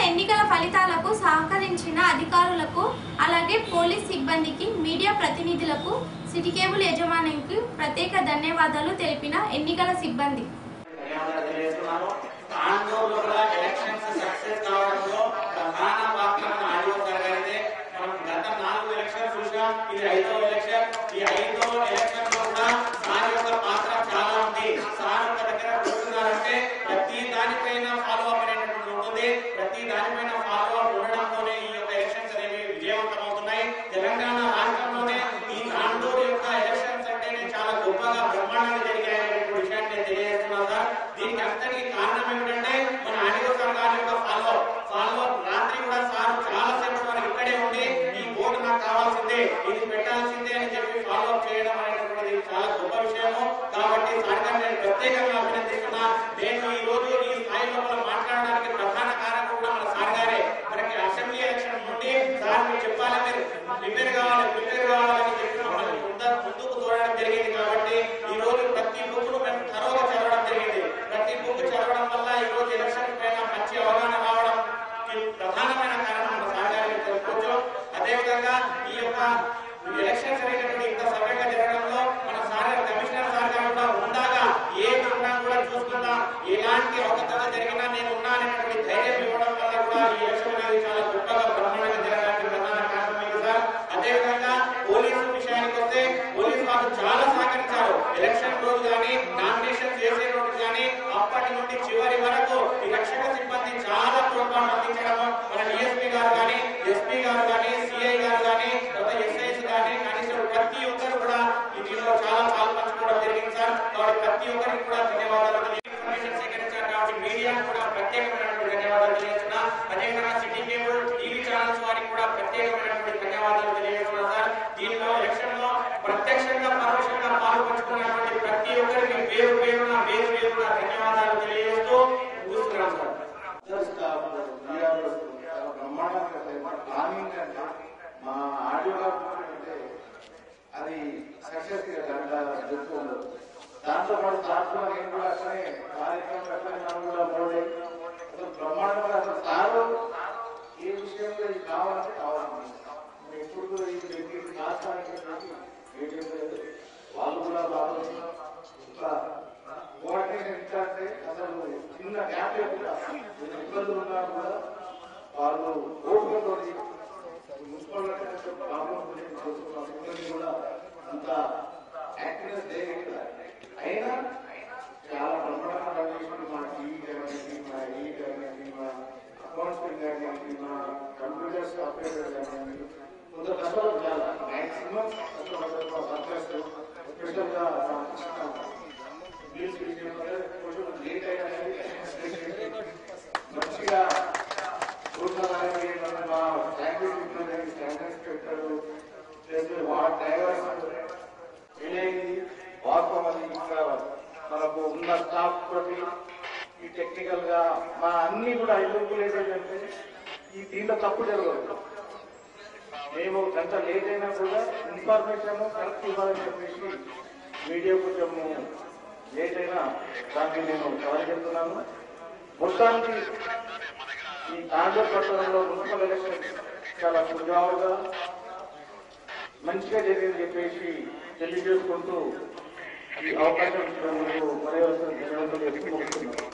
ఎన్నికల ఫలితాలకు సహకరించిన అధికారులకు అలాగే పోలీస్ సిబ్బందికి మీడియా ప్రతినిధులకు సిటీ కేబుల్ యజమానికి ప్రత్యేక ధన్యవాదాలు తెలిపిన ఎన్నికల సిబ్బంది ధన్యవాదాలు తెలియజేస్తున్నాను తాండూరులో కూడా ఎలక్షన్స్ సక్సెస్ కావడంలో ప్రధాన పాత్ర మన ఆడియో సార్ గారిదే మనం గత నాలుగు ఎలక్షన్ చూసాం ఇది ఐదో ఎలక్షన్ ఈ ఐదో ఎలక్షన్ లో కూడా సార్ యొక్క పాత్ర చాలా ఉంది సార్ ఒక దగ్గర కూర్చున్నారంటే ప్రతి దానిపైన ఫాలో అప్ అనేటువంటి ఉంటుంది ప్రతి దానిపైన ఫాలో అప్ ఉండడంతోనే ఈ యొక్క ఎలక్షన్స్ అనేవి విజయవంతం అవుతున్నాయి తెలంగాణ రాష్ట్రంలోనే ఈ తాండూరు యొక్క ఎలక్షన్స్ అంటేనే చాలా గొప్పగా బ్రహ్మాండంగా జరిగాయనేటువంటి విషయాన్ని నేను తెలియజేస్తున్నాను సార్ దీనికి అంతటికి కారణం ఏమిటంటే మన ఆడియో సార్ గారి యొక్క ఫాలో ఫాలో రాత్రి కూడా సార్ చాలా సేపు వరకు ఇక్కడే ఉండి ఈ బోర్డు నాకు కావాల్సిందే ఇది పెట్టాల్సిందే అని చెప్పి ఫాలో అప్ చేయడం అనేటువంటిది చాలా గొప్ప విషయము కాబట్టి సార్ గారిని నేను ప్రత్యేకంగా అభినందిస్తున్నా నేను ఈ రోజు ఈ స్థాయి లోపల మాట్లాడడానికి ప్రధాన కారణం కూడా మన సార్ గారే మనకి అసెంబ్లీ ఎలక్షన్ నుండి సార్ మీరు చెప్పాలి మీరు ప్రిపేర్ కావాలి ప్రిపేర్ కావాలని చెప్పి మమ్మల్ని ముంద- ముందుకు తోడడం జరిగింది కాబట్టి ఈ రోజు ప్రతి బుక్ ను మేము తరోగా చదవడం జరిగింది ప్రతి బుక్ చదవడం వల్ల ఈ రోజు ఎలక్షన్ పైన మంచి అవగాహన రావడం ఈ ప్రధానమైన కారణం మన సార్ గారికి తెలుసుకోవచ్చు అదేవిధంగా ఈ యొక్క ఎలక్షన్స్ అనేటువంటి ఇంత సవ్యంగా జరగడంలో మన సార్ గారు, కమిషనర్ సార్ గారు కూడా ఉండగా ఏ ఉన్నా కూడా చూసుకుందాం ఎలాంటి అవకతవక జరిగినా నేను ఉన్నా అనేటువంటి ధైర్యం ఇవ్వడం వల్ల కూడా ఈ ఎలక్షన్ అనేది చాలా గొప్పగా బ్రహ్మాండంగా జరగడానికి ప్రధాన కారణం ఇది సార్ అదేవిధంగా పోలీసు విషయానికి వస్తే పోలీసు వాళ్ళు చాలా సహకరించారు ఎలక్షన్ రోజు కానీ నామినేషన్ చేసే రోజు కానీ అప్పటి నుండి చివరి వరకు ఈ రక్షక సిబ్బంది చాలా తోడ్పాటు అందించడము మన డిఎస్పీ గారు కానీ ఎస్పీ గారు కానీ సిఐ గారు కానీ తర్వాత ఎస్ఐస్ కానీ కనీసం ప్రతి ఒక్కరు కూడా ఈ దీనిలో చాలా పాలు పంచుకోవడం జరిగింది సార్ కాబట్టి ప్రతి ఒక్కరికి కూడా ధన్యవాదాలు ఇన్ఫర్మేషన్ సేకరించారు కాబట్టి మీడియా కూడా ప్రత్యేకమైనటువంటి ధన్యవాదాలు తెలియజేస్తున్నా అదేవిధంగా సిటీ కేబుల్ టీవీ ఛానల్స్ వారికి కూడా ప్రత్యేకమైనటువంటి ధన్యవాదాలు తెలియజేస్తున్నా సార్ దీనిలో ఎలక్షన్ లో ప్రత్యక్షంగా పరోక్షంగా పాల్పంచుకున్నటువంటి ప్రతి ఒక్కరికి పేరు పేరున పేరు పేరున ధన్యవాదాలు తెలియజేస్తూ ముగిస్తున్నాం సార్ జస్ట్ వీఆర్ చాలా బ్రహ్మాండంగా ప్లానింగ్ అంటే మా ఆడియో అంటే అది సక్సెస్ దాంట్లో చెప్తూ ఉండదు దాంతో పాటు దాంట్లో నేను కూడా అట్లనే కార్యక్రమం అట్లనే మనం కూడా మోడే అసలు బ్రహ్మాండంగా అసలు సారు ఏ విషయంలో ఇది కావాలంటే కావాలండి ఎప్పుడు కూడా ఈ వ్యక్తి రాష్ట్రానికి ఏం లేదు వాళ్ళు కూడా బాగా ఇంకా కోఆర్డినేషన్ ఎంత అంటే అసలు చిన్న గ్యాప్ లేకుండా ఏదైనా ఇబ్బందులు ఉన్నా కూడా వాళ్ళు ఓపికతో మున్సిపల్ ప్రాబ్లమ్ సిబ్బంది కూడా అంత యాక్టివ్నెస్ లేదు అయినా చాలా బ్రహ్మాండంగా పనిచేసింది మా టీవీ కానీ మా ఈ కానీ మా అకౌంట్స్ కానీ మా కంప్యూటర్స్ ఆపరేటర్ కానీ కొంత కష్టపడి చాలా మ్యాక్సిమం కష్టపడతారు మా వర్కర్స్ స్పెషల్గా మా కృష్ణ న్యూస్ విషయంలో కొంచెం లేట్ అయినా కానీ మంచిగా చూడాలని మా సైంటిఫిక్ స్టాండర్డ్స్ పెట్టారు ప్లస్ వార్డ్ డ్రైవర్స్ వీలైంది వాస్తవం అది ఇంకా మనకు ఉన్న స్టాఫ్ తోటి ఈ టెక్నికల్ గా మా అన్ని కూడా ఎదుర్కొలేదు ఏంటంటే ఈ దీంట్లో తప్పు జరగదు మేము గంట లేట్ అయినా కూడా ఇన్ఫర్మేషన్ కరెక్ట్ ఇవ్వాలని చెప్పేసి మీడియా కొంచెము లేట్ అయినా దానికి నేను కవర్ చెప్తున్నాను మొత్తానికి ఈ తాండూరు పట్టణంలో మున్సిపల్ ఎలక్షన్ చాలా సుజావుగా మంచిగా జరిగింది చెప్పేసి తెలియజేసుకుంటూ ఈ అవకాశం ఇచ్చినందుకు మరొకసారి ధన్యవాదాలు చెప్తూ ముగిస్తున్నాను.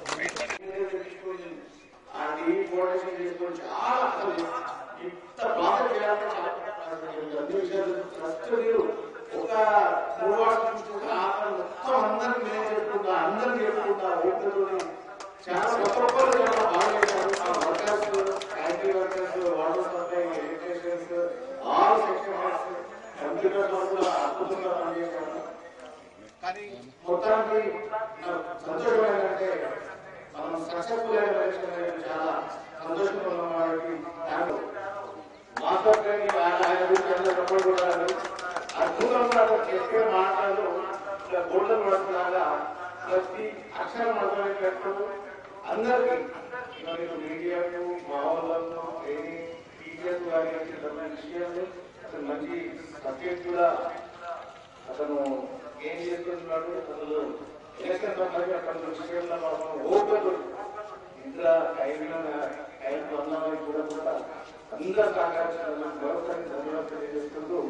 ఆ టీవీ కోఆర్డినేషన్ చేసుకొని చాలా అసలు ఇంత బాగా చేయాలంటే చాలా అసలు అన్ని విషయాలు ఫస్ట్ మీరు ఒక మూడు వారాల నుంచి ఒక ఆరు మొత్తం అందరిని నేను చెప్పుకుంటా అందరిని చెప్పుకుంటా ఓపికతోని చాలా గొప్ప గొప్పలు చాలా బాగా చేశారు ఆ workers IT workers water supply electricians all sections computer కూడా అద్భుతంగా పనిచేశారు కానీ మొత్తానికి నాకు సంతోషం ఏంటంటే మనం సక్సెస్ఫుల్ అయిన ఎలక్షన్ అనేది చాలా సంతోషంగా ఉన్న వారికి దాంట్లో మాతో కానీ ఆయన ఆయన గురించి అందరూ కూడా అద్భుతంగా అతను చెప్పే మాటలు ఇలా గోల్డెన్ పడుతున్నాగా ప్రతి అక్షరం అర్థమయ్యేటట్టు అందరికీ ఇంకా మీరు మీడియాకు మా వాళ్ళను ఏమి టీచర్స్ కానీ విషయాలు అసలు మంచి సబ్జెక్ట్ కూడా అతను ఏం చేస్తున్నాడు అసలు ఎలక్షన్ సందర్భంగా అక్కడ విషయంలో మనం ఓపెన్ ఇంట్లో టైంలో టైం వల్ల అందరూ సహకరించాలని మరొకసారి ధన్యవాదాలు తెలియజేసుకుంటూ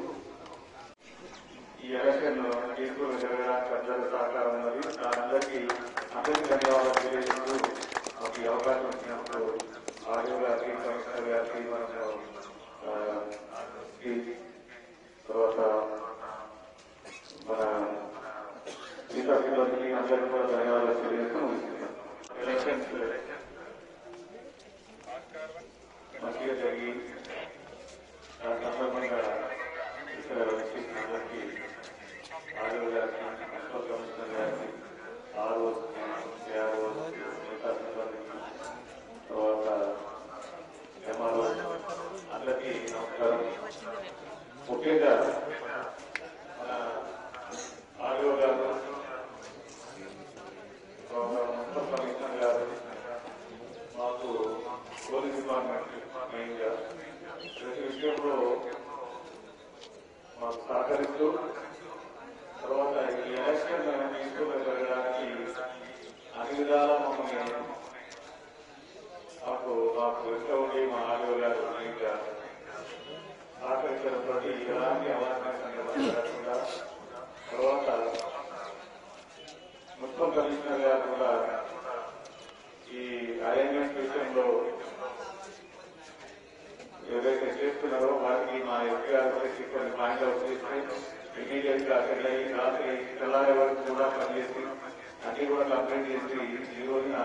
ఈ ఎలక్షన్ తీర్పులు జరగడానికి అందరూ సహకారం ఉన్నది అందరికీ అందరికీ ధన్యవాదాలు తెలియజేస్తూ మాకు ఈ అవకాశం ఇచ్చినప్పుడు ఆడియో గారికి కమిషనర్ గారికి మనము ఆ, ఈ తర్వాత మన మిగతా సిబ్బందికి అందరికీ కూడా ధన్యవాదాలు తెలియజేస్తూ ముగిస్తున్నాం ఎలక్షన్స్ మంచిగా జరిగి ఆ సందర్భంగా ఇక్కడ వచ్చి అందరికీ ఆరు గారికి మున్సిపల్ కమిషనర్ గారికి ఆరు ఆరు మిగతా సిబ్బందికి తర్వాత ఎంఆర్ఓ అందరికీ నమస్కారం ముఖ్యంగా మన ఆర్ఓ గారు తర్వాత మున్సిపల్ కమిషనర్ గారు మాకు పోలీస్ డిపార్ట్మెంట్ మెయిన్గా ప్రతి విషయంలో మాకు సహకరిస్తూ తర్వాత ఈ ఎలక్షన్ తీసుకుని జరగడానికి అన్ని విధాలా మమ్మల్ని మాకు మాకు వెంట ఉండి మా ఆడియో గారు ఇంకా సహకరించడంతో ఎలాంటి అవాంఛనీయ సందర్భాలు జరగకుండా తర్వాత మున్సిపల్ కమిషనర్ గారు కూడా ఈ అరేంజ్మెంట్ విషయంలో ఏదైతే చేస్తున్నారో వాటికి మా ఎస్పీ గారు వచ్చి కొన్ని పాయింట్ అవుట్ చేసి ఇమీడియట్ గా అటెండ్ అయ్యి రాత్రి తెల్లారే వరకు కూడా పనిచేసి అన్ని కూడా కంప్లైంట్ చేసి ఈ రోజున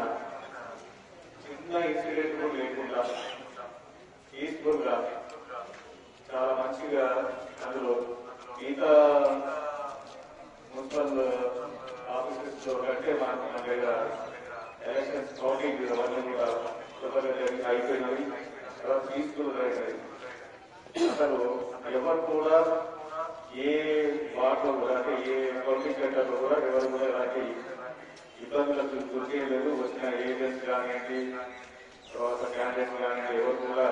చిన్న ఇన్సిడెంట్ కూడా లేకుండా పీస్ఫుల్ గా చాలా మంచిగా అందులో మిగతా మున్సిపల్ ఆఫీసెస్ లో కంటే మనకు మన దగ్గర ఎలక్షన్స్ కౌంటింగ్ అవన్నీ కూడా తొందరగా జరిగి అయిపోయినవి తర్వాత పీస్ఫుల్ అయినవి అసలు ఎవరు కూడా ఏ వార్డులో కూడా అంటే ఏ కౌంటింగ్ సెంటర్లో కూడా ఎవరు కూడా ఎలాంటి ఇబ్బందులకు గురి లేదు వచ్చిన ఏజెంట్స్ కానివ్వండి తర్వాత క్యాండిడేట్స్ కానివ్వండి ఎవరు కూడా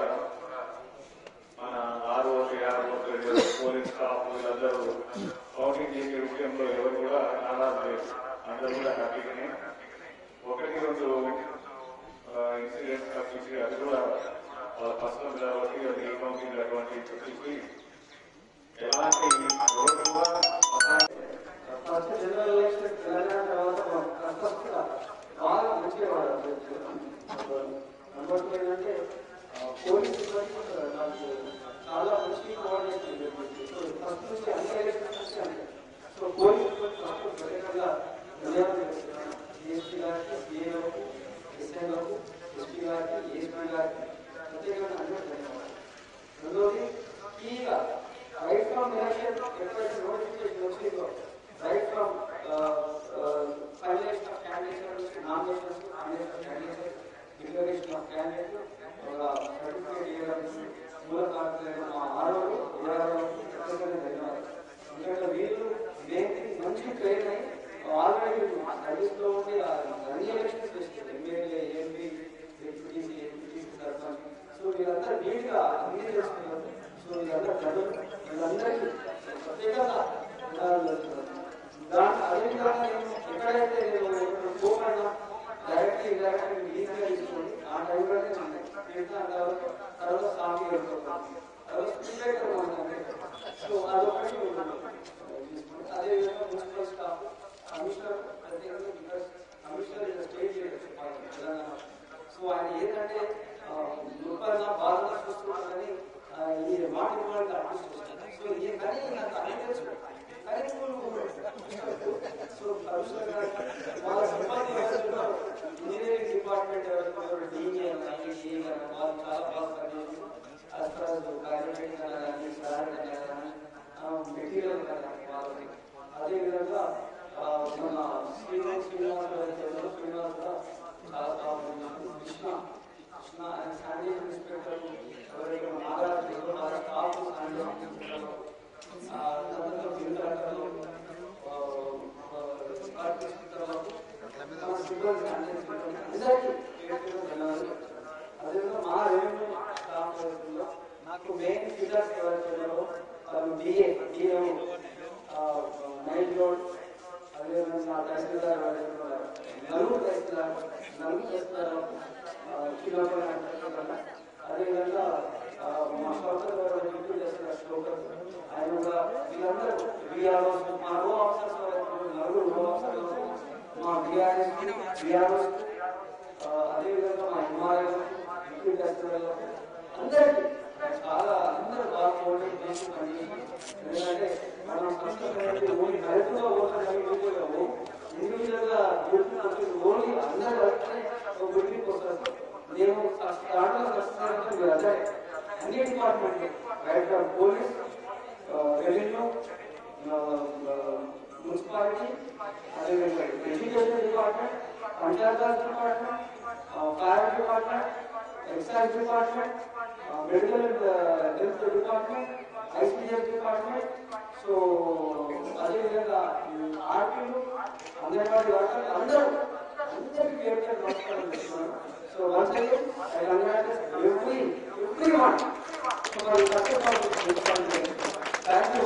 మన ఆరు ఆరు పోలీస్ స్టాఫ్ వీళ్ళందరూ కౌంటింగ్ చేసే విషయంలో ఎవరు కూడా నారాజు లేదు అందరూ కూడా హ్యాపీగానే ఒకటి రెండు ఇన్సిడెంట్స్ తప్పించి అది కూడా వాళ్ళ పర్సనల్ కాబట్టి అది ఏ కౌంటింగ్ అటువంటి తప్పించి ఎలాంటి రోడ్డు కూడా అసలు ఫస్ట్ జనరల్ ఎలక్షన్ తెలంగాణ తర్వాత ఫస్ట్ బాగా మంచిగా వాడారు నెంబర్ టూ ఏంటంటే పోలీస్ సిబ్బంది నాకు చాలా మంచి కోఆర్డినేషన్ జరిగింది సో ఫస్ట్ నుంచి అన్ని ఎలక్షన్స్ నుంచి అంటే సో పోలీస్ సిబ్బంది ఫస్ట్ ప్రత్యేకంగా ధన్యవాదాలు చేస్తున్నాను డిఎస్పీ గారికి సిఏఓకి ఎస్ఐలకు ఎస్పీ గారికి ఏఎస్పీ గారికి ప్రత్యేకంగా అందరూ ధన్యవాదాలు రెండోది కీగా రైట్ ఫ్రమ్ ఎలక్షన్ ఎప్పుడైతే నోటిఫికేషన్ వచ్చిందో right from finalisation of candidates nominations nomination of candidates declaration of candidate certificate ఇవ్వడానికి మూల కారణమైన మా ఆరోగ్య ఇవ్వడానికి ప్రత్యేకంగా ధన్యవాదాలు ఎందుకంటే వీళ్ళు దేనికి మంచి ట్రైన్ అయ్యి ఆల్రెడీ సర్వీస్ లో ఉండి ఆ అన్ని ఎలక్షన్స్ చేస్తారు ఎమ్మెల్యే ఎంపీ డిప్యూటీసీ ఎంపీటీసీ సర్పంచ్ సో వీళ్ళందరూ నీట్గా అన్ని చేస్తున్నారు సో వీళ్ళందరూ ప్రజలు వీళ్ళందరికీ ప్రత్యేకంగా ధన్యవాదాలు చేస్తున్నారు దాని అదేవిధంగా నేను ఎక్కడైతే నేను పోకన్నా డైరెక్ట్ ఇండైరెక్ట్ ఈజీగా తీసుకోండి ఆ టైంలోనే తీర్థం కాబట్టి తర్వాత సాగి వెళ్ళిపోతాను తర్వాత స్పీడ్ సో అదొకటి తీసుకోండి అదేవిధంగా మున్సిపల్ స్టాఫ్ కమిషనర్ ప్రత్యేకంగా because commissioner is state leader Telangana so ఆయన ఏంటంటే లోపల బాధగా చూస్తున్నారని ఈ మాట ఇవ్వడానికి అడ్జస్ట్ చేస్తారు సో ఈ కానీ నాకు అన్ని తెలుసు కానీ సో కమిషనర్ గారు వాళ్ళ సిబ్బంది ఎవరు ఇంజనీరింగ్ డిపార్ట్మెంట్ ఎవరు డీజీ అని డిఏ కానీ వాళ్ళు చాలా బాగా పనిచేసి as far as క్యాబినెట్ కానీ సాలరీ కానీ మెటీరియల్ కానీ వాళ్ళకి అదేవిధంగా ఆ, మన శ్రీనివాస్ శ్రీనివాస్ గారు తెలుగు శ్రీనివాస్ కూడా చాలా బాగా పనిచేసి Krishna Krishna and sanitation inspector ఎవరైతే నాగరాజు వాళ్ళ స్టాఫ్ శానిటేషన్ ఇన్స్పెక్టర్ అందరితో జిల్లాలో సిబ్బంది అందరికీ ధన్యవాదాలు అదేవిధంగా మా రెవెన్యూ స్టాఫ్ లో నాకు మెయిన్ ఫీడర్స్ ఎవరైతే ఉన్నారో వాళ్ళు డిఏ డిఏ నైట్ రోడ్ అదేవిధంగా నా తహసీల్దార్ ఎవరైతే ఉన్నారో నలుగురు తహసీల్దార్ నలుగురు తహసీల్దార్ కిలోమీటర్ అదేవిధంగా ఆ, కొత్తగా డ్యూటీ చేస్తున్న స్టోకర్ ఆయన కూడా వీళ్ళందరూ బీఆర్ఓస్ మా రో ఆఫీసర్స్ నలుగురు రో ఆఫీసర్స్ మా బీఆర్ఎస్ బీఆర్ఓస్ అదేవిధంగా మా ఎంఆర్ఐ డ్యూటీ చేస్తున్న అందరికీ చాలా అందరూ బాగా కోఆర్డినేట్ చేసి పనిచేసి ఎందుకంటే మనం కష్టపడి ఓన్లీ కరెక్ట్గా ఓటాము ఇండివిజువల్ గా డ్యూటీ ఓన్లీ అందరూ కలిస్తే ఒక డ్యూటీకి వస్తారు నేను స్టార్ట్లో కష్టపడతాను మీరు అదే అన్ని department right police revenue municipality అదేవిధంగా education department panchayat department fire department excise department medical health department ICS department so అదేవిధంగా ఆర్పీలు అంగన్వాడీ వర్కర్లు అందరూ అందరికీ పేరు పేరు నమస్కారం చేస్తున్నాను so once again I congratulate every every one so మరి కష్టపడుతుంది థ్యాంక్ యూ